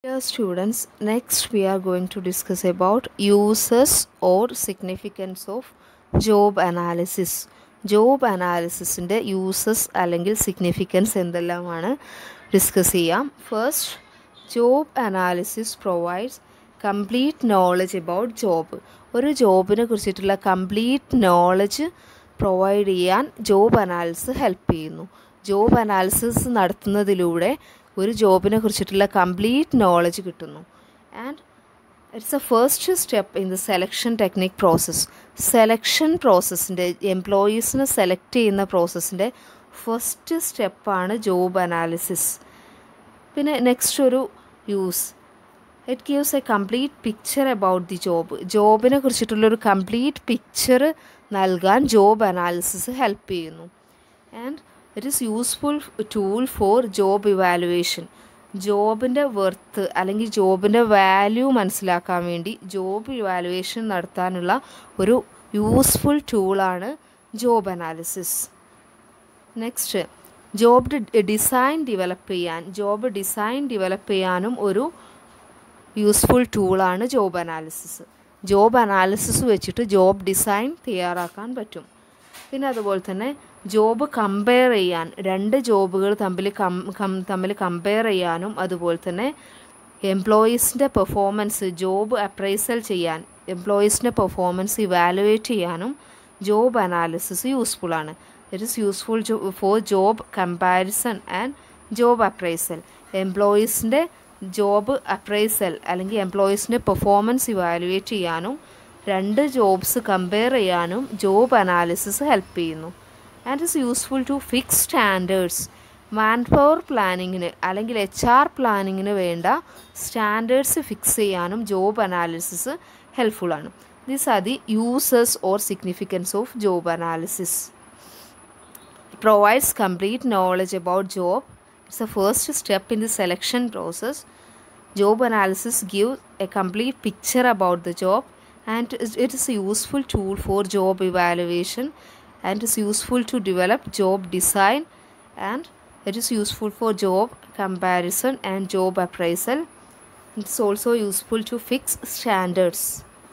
Dear students, next we are going to discuss about uses or significance of job analysis. Job അനാലിസിസിൻ്റെ uses അല്ലെങ്കിൽ significance എന്തെല്ലാമാണ് discuss ചെയ്യാം first job analysis provides complete knowledge about job ഒരു ജോബിനെ കുറിച്ചിട്ടുള്ള complete knowledge provide ചെയ്യാൻ job analysis help ചെയ്യുന്നു job analysis നടത്തുന്നതിലൂടെ ഒരു ജോബിനെ കുറിച്ചിട്ടുള്ള കംപ്ലീറ്റ് നോളജ് കിട്ടുന്നു and it's a first step in the selection technique process selection പ്രോസസ്സിൻ്റെ എംപ്ലോയീസിനെ സെലക്ട് ചെയ്യുന്ന പ്രോസസ്സിൻ്റെ ഫസ്റ്റ് സ്റ്റെപ്പാണ് ജോബ് അനാലിസിസ് പിന്നെ നെക്സ്റ്റ് ഒരു use it gives a complete picture about the job ജോബിനെ കുറിച്ചിട്ടുള്ളൊരു കംപ്ലീറ്റ് പിക്ചർ നൽകാൻ ജോബ് അനാലിസിസ് ഹെൽപ്പ് ചെയ്യുന്നു and it is useful tool for job evaluation ജോബിൻ്റെ വെർത്ത് അല്ലെങ്കിൽ ജോബിൻ്റെ വാല്യൂ മനസ്സിലാക്കാൻ വേണ്ടി ജോബ് ഇവാലുവേഷൻ നടത്താനുള്ള ഒരു യൂസ്ഫുൾ ടൂളാണ് job analysis next job design develop ചെയ്യാൻ ജോബ് ഡിസൈൻ ഡെവലപ്പ് ചെയ്യാനും ഒരു യൂസ്ഫുൾ ടൂളാണ് ജോബ് അനാലിസിസ് ജോബ് അനാലിസിസ് വെച്ചിട്ട് ജോബ് ഡിസൈൻ തയ്യാറാക്കാൻ പറ്റും പിന്നെ അതുപോലെ തന്നെ ജോബ് കമ്പയർ ചെയ്യാൻ രണ്ട് ജോബുകൾ തമ്മിൽ കം കം തമ്മിൽ കമ്പയർ ചെയ്യാനും അതുപോലെ തന്നെ എംപ്ലോയീസിൻ്റെ പെർഫോമൻസ് ജോബ് അപ്രൈസൽ ചെയ്യാൻ എംപ്ലോയീസിൻ്റെ പെർഫോമൻസ് ഇവാലുവേറ്റ് ചെയ്യാനും ജോബ് അനാലിസിസ് യൂസ്ഫുൾ ആണ് it is useful for job comparison and job appraisal എംപ്ലോയീസിൻ്റെ ജോബ് അപ്രൈസൽ അല്ലെങ്കിൽ എംപ്ലോയീസിൻ്റെ പെർഫോമൻസ് ഇവാലുവേറ്റ് ചെയ്യാനും രണ്ട് ജോബ്സ് കമ്പയർ ചെയ്യാനും ജോബ് അനാലിസിസ് ഹെൽപ്പ് ചെയ്യുന്നു and is useful to fix standards manpower പ്ലാനിങ്ങിന് അല്ലെങ്കിൽ എച്ച് ആർ പ്ലാനിങ്ങിന് വേണ്ട സ്റ്റാൻഡേർഡ്സ് ഫിക്സ് ചെയ്യാനും ജോബ് അനാലിസിസ് ഹെൽപ്ഫുള്ളാണ് these are the uses or significance of job analysis provides complete knowledge about job it's the first step in the selection process job analysis gives a complete picture about the job and it is a useful tool for job evaluation and is useful to develop job design and it is useful for job comparison and job appraisal it's also useful to fix standards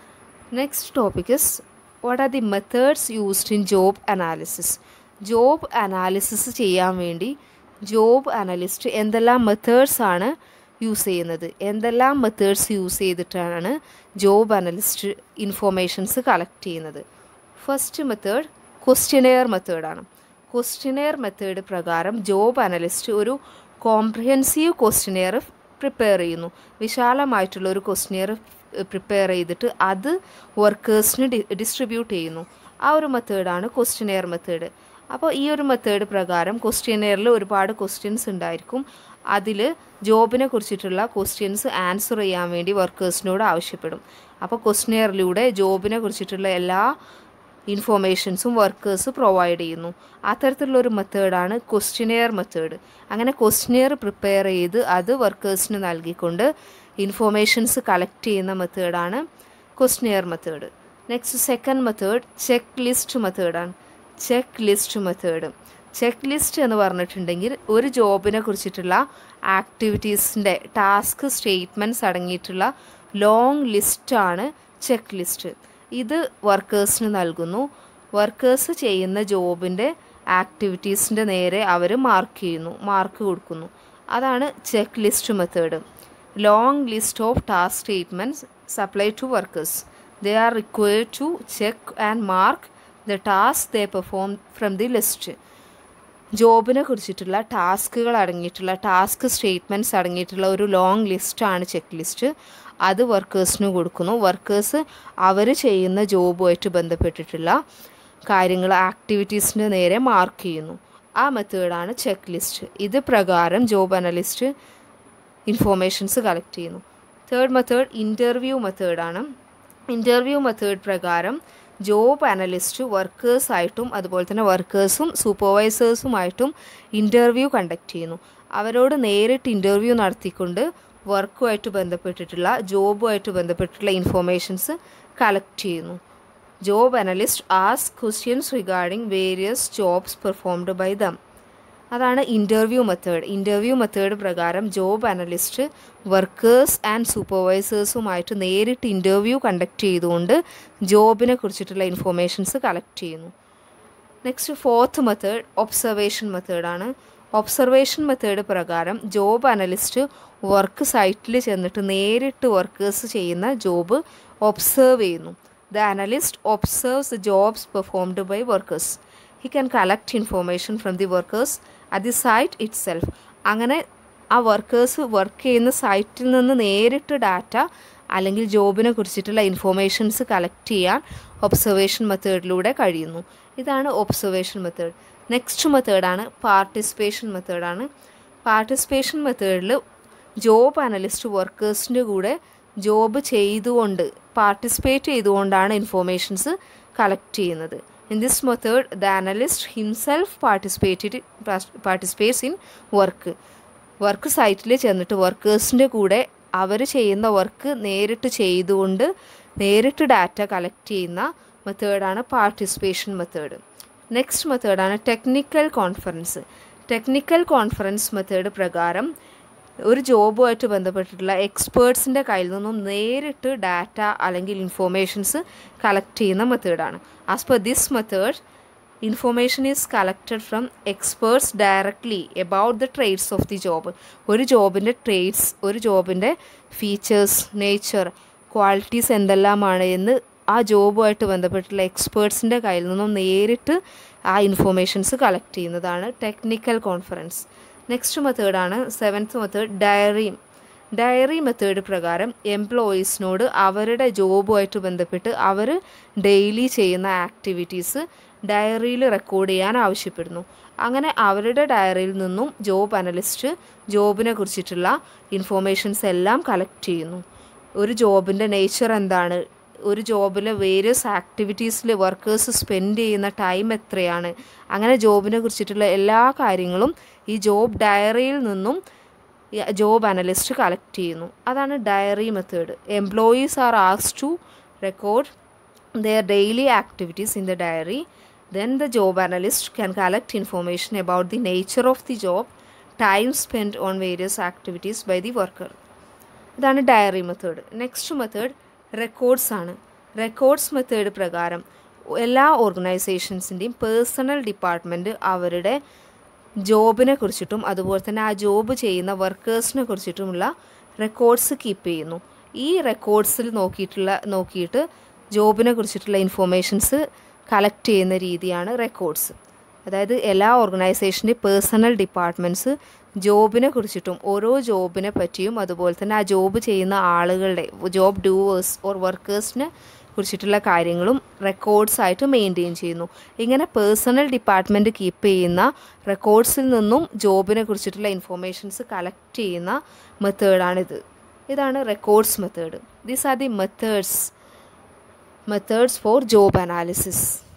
next topic is what are the methods used in job analysis job analysis ചെയ്യാൻ വേണ്ടി job analyst എന്തെല്ലാം methods ആണ് use ചെയ്യുന്നത് എന്തെല്ലാം methods use ചെയ്തിട്ടാണ് job analyst informations collect ചെയ്യുന്നത് first method questionnaire മെത്തേഡാണ് questionnaire method പ്രകാരം ജോബ് അനലിസ്റ്റ് ഒരു കോംപ്രിഹെൻസീവ് ക്വസ്റ്റ്യനെയർ പ്രിപ്പയർ ചെയ്യുന്നു വിശാലമായിട്ടുള്ള ഒരു ക്വസ്റ്റ്യനെയർ പ്രിപ്പയർ ചെയ്തിട്ട് അത് വർക്കേഴ്സിന് ഡിസ്ട്രിബ്യൂട്ട് ചെയ്യുന്നു ആ ഒരു മെത്തേഡാണ് ക്വസ്റ്റ്യനെയർ മെത്തേഡ് അപ്പോൾ ഈ ഒരു മെത്തേഡ് പ്രകാരം ക്വസ്റ്റ്യനെയറിൽ ഒരുപാട് ക്വസ്റ്റ്യൻസ് ഉണ്ടായിരിക്കും അതിൽ ജോബിനെ കുറിച്ചിട്ടുള്ള ക്വസ്റ്റ്യൻസ് ആൻസർ ചെയ്യാൻ വേണ്ടി വർക്കേഴ്സിനോട് ആവശ്യപ്പെടും അപ്പോൾ ക്വസ്റ്റ്യനെയറിലൂടെ ജോബിനെ കുറിച്ചിട്ടുള്ള എല്ലാ ഇൻഫോർമേഷൻസും വർക്കേഴ്സ് പ്രൊവൈഡ് ചെയ്യുന്നു അത്തരത്തിലുള്ള ഒരു മെത്തേഡാണ് ക്വസ്റ്റ്യനെയർ മെത്തേഡ് അങ്ങനെ ക്വസ്റ്റ്യനെയർ പ്രിപ്പയർ ചെയ്ത് അത് വർക്കേഴ്സിന് നൽകിക്കൊണ്ട് ഇൻഫോർമേഷൻസ് കളക്ട് ചെയ്യുന്ന മെത്തേഡാണ് questionnaire method next second method check list മെത്തേഡാണ് check list method check list എന്ന് പറഞ്ഞിട്ടുണ്ടെങ്കിൽ ഒരു ജോബിനെ കുറിച്ചിട്ടുള്ള ആക്ടിവിറ്റീസിൻ്റെ ടാസ്ക് സ്റ്റേറ്റ്മെൻറ്റ്സ് അടങ്ങിയിട്ടുള്ള ലോങ് ലിസ്റ്റാണ് ചെക്ക് ലിസ്റ്റ് ഇത് വർക്കേഴ്സിന് നൽകുന്നു വർക്കേഴ്സ് ചെയ്യുന്ന ജോബിൻ്റെ ആക്ടിവിറ്റീസിൻ്റെ നേരെ അവർ മാർക്ക് ചെയ്യുന്നു മാർക്ക് കൊടുക്കുന്നു അതാണ് check list method long list of task statements supply to workers they are required to check and mark the task they perform from the list ജോബിനെ കുറിച്ചിട്ടുള്ള ടാസ്കുകൾ അടങ്ങിയിട്ടുള്ള ടാസ്ക് സ്റ്റേറ്റ്മെൻറ്റ്സ് അടങ്ങിയിട്ടുള്ള ഒരു ലോങ് ലിസ്റ്റാണ് ചെക്ക് ലിസ്റ്റ് അത് വർക്കേഴ്സിന് കൊടുക്കുന്നു വർക്കേഴ്സ് അവർ ചെയ്യുന്ന ജോബുമായിട്ട് ബന്ധപ്പെട്ടിട്ടുള്ള കാര്യങ്ങൾ ആക്ടിവിറ്റീസിൻ്റെ നേരെ മാർക്ക് ചെയ്യുന്നു ആ മെത്തേഡാണ് ചെക്ക് ലിസ്റ്റ് ഇത് പ്രകാരം ജോബ് അനലിസ്റ്റ് ഇൻഫോർമേഷൻസ് കളക്ട് ചെയ്യുന്നു തേർഡ് മെത്തേഡ് ഇൻ്റർവ്യൂ മെത്തേഡാണ് ഇൻ്റർവ്യൂ മെത്തേഡ് പ്രകാരം ജോബ് അനലിസ്റ്റ് വർക്കേഴ്സായിട്ടും അതുപോലെ തന്നെ വർക്കേഴ്സും സൂപ്പർവൈസേഴ്സുമായിട്ടും ഇൻ്റർവ്യൂ കണ്ടക്ട് ചെയ്യുന്നു അവരോട് നേരിട്ട് ഇൻ്റർവ്യൂ നടത്തിക്കൊണ്ട് വർക്കുമായിട്ട് ബന്ധപ്പെട്ടിട്ടുള്ള ജോബുമായിട്ട് ബന്ധപ്പെട്ടിട്ടുള്ള ഇൻഫോർമേഷൻസ് കളക്ട് ചെയ്യുന്നു job analyst as questions regarding various jobs performed by them അതാണ് ഇൻ്റർവ്യൂ മെത്തേഡ് ഇൻ്റർവ്യൂ മെത്തേഡ് പ്രകാരം ജോബ് അനലിസ്റ്റ് വർക്കേഴ്സ് ആൻഡ് സൂപ്പർവൈസേഴ്സുമായിട്ട് നേരിട്ട് ഇൻ്റർവ്യൂ കണ്ടക്ട് ചെയ്തുകൊണ്ട് ജോബിനെ കുറിച്ചിട്ടുള്ള ഇൻഫോർമേഷൻസ് കളക്ട് ചെയ്യുന്നു നെക്സ്റ്റ് ഫോർത്ത് മെത്തേഡ് ഒബ്സർവേഷൻ മെത്തേഡാണ് ഒബ്സർവേഷൻ മെത്തേഡ് പ്രകാരം ജോബ് അനലിസ്റ്റ് വർക്ക് സൈറ്റിൽ ചെന്നിട്ട് നേരിട്ട് വർക്കേഴ്സ് ചെയ്യുന്ന ജോബ് ഒബ്സർവ് ചെയ്യുന്നു the analyst observes the jobs performed by workers he can collect information from the workers at the site itself അങ്ങനെ ആ workers work ചെയ്യുന്ന സൈറ്റിൽ നിന്ന് നേരിട്ട് ഡാറ്റ അല്ലെങ്കിൽ ജോബിനെ കുറിച്ചിട്ടുള്ള ഇൻഫോർമേഷൻസ് കളക്ട് ചെയ്യാൻ ഒബ്സർവേഷൻ മെത്തേഡിലൂടെ കഴിയുന്നു ഇതാണ് ഒബ്സർവേഷൻ മെത്തേഡ് നെക്സ്റ്റ് മെത്തേഡാണ് പാർട്ടിസിപ്പേഷൻ മെത്തേഡാണ് പാർട്ടിസിപ്പേഷൻ മെത്തേഡിൽ ജോബ് അനലിസ്റ്റ് വർക്കേഴ്സിൻ്റെ കൂടെ ജോബ് ചെയ്തുകൊണ്ട് പാർട്ടിസിപ്പേറ്റ് ചെയ്തുകൊണ്ടാണ് ഇൻഫോർമേഷൻസ് കളക്ട് ചെയ്യുന്നത് in this method the analyst himself participated participates in work work സൈറ്റിൽ ചെന്നിട്ട് വർക്കേഴ്സിൻ്റെ കൂടെ അവർ ചെയ്യുന്ന വർക്ക് നേരിട്ട് ചെയ്തുകൊണ്ട് നേരിട്ട് ഡാറ്റ കളക്ട് ചെയ്യുന്ന മെത്തേഡാണ് പാർട്ടിസിപ്പേഷൻ മെത്തേഡ് നെക്സ്റ്റ് മെത്തേഡാണ് technical conference technical conference method പ്രകാരം ഒരു ജോബുമായിട്ട് ബന്ധപ്പെട്ടിട്ടുള്ള എക്സ്പേർട്സിൻ്റെ കയ്യിൽ നിന്നും നേരിട്ട് ഡാറ്റ അല്ലെങ്കിൽ ഇൻഫോർമേഷൻസ് കളക്ട് ചെയ്യുന്ന മെത്തേഡാണ് as per this method information is collected from experts directly about the trades of the job ഒരു ജോബിൻ്റെ ട്രേഡ്സ് ഒരു ജോബിൻ്റെ ഫീച്ചേഴ്സ് നേച്ചർ ക്വാളിറ്റീസ് എന്തെല്ലാമാണ് എന്ന് ആ ജോബുമായിട്ട് ബന്ധപ്പെട്ടുള്ള എക്സ്പേർട്സിൻ്റെ കയ്യിൽ നിന്നും നേരിട്ട് ആ ഇൻഫോർമേഷൻസ് കളക്ട് ചെയ്യുന്നതാണ് ടെക്നിക്കൽ കോൺഫറൻസ് നെക്സ്റ്റ് മെത്തേഡാണ് seventh method diary diary method പ്രകാരം എംപ്ലോയീസിനോട് അവരുടെ ജോബുമായിട്ട് ബന്ധപ്പെട്ട് അവർ ഡെയിലി ചെയ്യുന്ന ആക്ടിവിറ്റീസ് ഡയറിയിൽ റെക്കോർഡ് ചെയ്യാൻ ആവശ്യപ്പെടുന്നു അങ്ങനെ അവരുടെ ഡയറിയിൽ നിന്നും ജോബ് അനലിസ്റ്റ് ജോബിനെ കുറിച്ചിട്ടുള്ള ഇൻഫോർമേഷൻസ് എല്ലാം കളക്ട് ചെയ്യുന്നു ഒരു ജോബിൻ്റെ നേച്ചർ എന്താണ് ഒരു ജോബിലെ വേരിയസ് ആക്ടിവിറ്റീസിൽ വർക്കേഴ്സ് സ്പെൻഡ് ചെയ്യുന്ന ടൈം എത്രയാണ് അങ്ങനെ ജോബിനെ കുറിച്ചിട്ടുള്ള എല്ലാ കാര്യങ്ങളും ഈ ജോബ് ഡയറിയിൽ നിന്നും ജോബ് അനലിസ്റ്റ് കളക്ട് ചെയ്യുന്നു അതാണ് diary method employees are as to record their daily activities in the diary then the job analyst can collect information about the nature of the job time spent on various activities by the worker ഇതാണ് diary method next method records ആണ് records method പ്രകാരം എല്ലാ ഓർഗനൈസേഷൻസിൻ്റെയും personal department അവരുടെ ജോബിനെ കുറിച്ചിട്ടും അതുപോലെ തന്നെ ആ job ചെയ്യുന്ന വർക്കേഴ്സിനെ കുറിച്ചിട്ടുമുള്ള റെക്കോർഡ്സ് കീപ്പ് ചെയ്യുന്നു ഈ റെക്കോർഡ്സിൽ നോക്കിയിട്ടുള്ള നോക്കിയിട്ട് ജോബിനെ കുറിച്ചിട്ടുള്ള ഇൻഫോർമേഷൻസ് കളക്ട് ചെയ്യുന്ന രീതിയാണ് റെക്കോർഡ്സ് അതായത് എല്ലാ ഓർഗനൈസേഷൻ്റെ പേഴ്സണൽ ഡിപ്പാർട്ട്മെൻറ്റ്സ് ജോബിനെ കുറിച്ചിട്ടും ഓരോ ജോബിനെ പറ്റിയും അതുപോലെ തന്നെ ആ ജോബ് ചെയ്യുന്ന ആളുകളുടെ ജോബ് ഡൂവേഴ്സ് ഓർ വർക്കേഴ്സിനെ കുറിച്ചിട്ടുള്ള കാര്യങ്ങളും റെക്കോർഡ്സ് ആയിട്ട് മെയിൻറ്റെയിൻ ചെയ്യുന്നു ഇങ്ങനെ പേഴ്സണൽ ഡിപ്പാർട്ട്മെൻറ്റ് കീപ്പ് ചെയ്യുന്ന റെക്കോർഡ്സിൽ നിന്നും ജോബിനെ കുറിച്ചിട്ടുള്ള ഇൻഫോർമേഷൻസ് കളക്ട് ചെയ്യുന്ന മെത്തേഡാണിത് ഇതാണ് records method these are the methods methods for job analysis